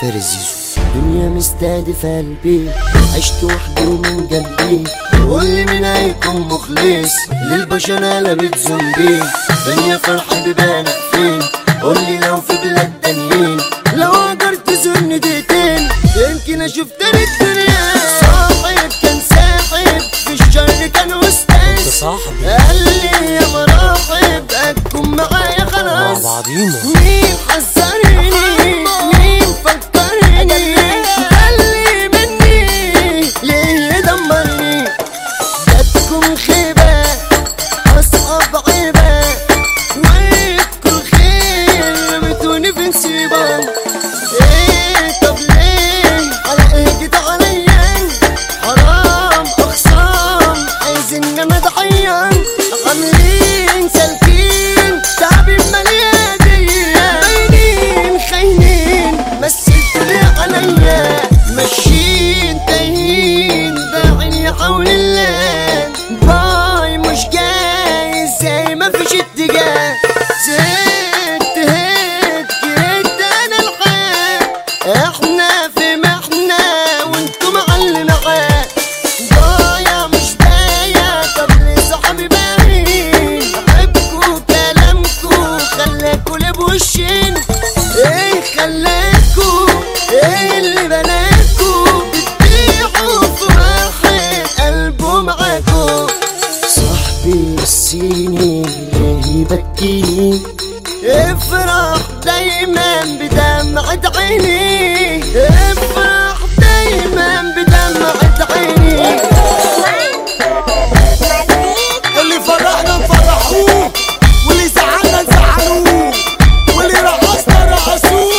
فارس زيزو دنيا مستهدفة قلبي عشت وحدي ومن جنبي قولي مين هيكون مخلص للبشر قلبت زومبي دنيا فرحة ببالك فين قولي لو في بلاد تانيين لو قدرت تزورني دقيقتين يمكن اشوف تاني الدنيا صاحب كان ساحب في الشر كان انت استاذ صاحبي قال لي يا مراحب هتكون معايا مع خلاص بعضينا مين حذرني مين فكرني قالي مني ليه دمرني جاتكم خيبة أصعب عيبة ويدكم خير رميتوني في نسيبة ايه طب ليه على ايه جيت عليا حرام اخصام عايزين انا ضحية عاملين سالكين تعبين مليانية باينين خاينين مثلتوا ليه عليا ماشيين تايهين باعين يا حول الله باي مش جاي زي ما فيش اتجاه زهقت هيت جيت انا الحال احنا في محنة وانتوا معلم معاه ضايع مش بايع طب ليه صاحبي باين احبكوا كلامكوا خلاكوا ليه بوشين ايه خلاكوا ايه اللي بلاكوا بتبيعوا في واحد قلبه معاكوا صاحبي نسيني ليه يبكيني افرح دايما بدمعة عيني افرح دايما بدمعة عيني اللي فرحنا نفرحوه واللي زعلنا نزعلوه واللي رقصنا رقصوه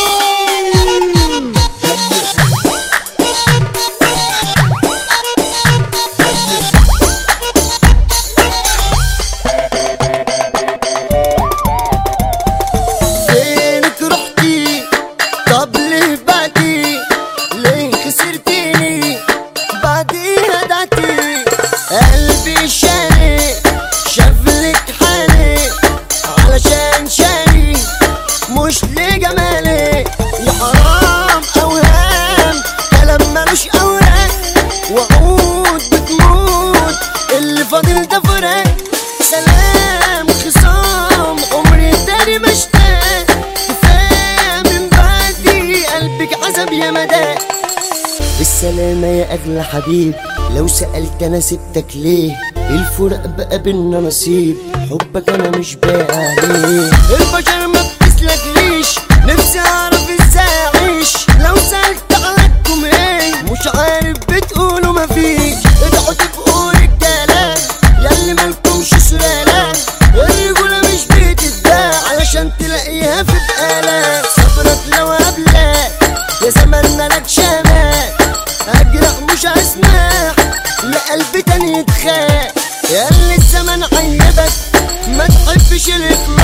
فينك رحتي طب ليه بعدي ليه خسرتيني بعديها دعتي قلبي شاني شافلك حالي علشان شاني مش لجمالي يا حرام اوهام كلام ملوش اوراق وعود بتموت اللي فاضل ده فراق سلام خصام عمري تاني مشتاق كفايه من بعدي قلبك عذب يا مدى بالسلامة يا أغلى حبيب لو سألت أنا سبتك ليه الفرق بقى بينا نصيب حبك أنا مش باقي عليه البشر ما بتسلكليش نفسي أعرف إزاي أعيش لو سألت عليكم إيه مش عارف بتقولوا مفيش ادعوا تبقوا رجالة ياللي مالكمش سلالة الرجولة مش بتتباع علشان تلاقيها في بقالة صبرك لو قبلك يا زمان مالك شمال اجرح مش هسمح لقلبي تاني يتخاق ياللي الزمن عيبك ما تحبش الافلاس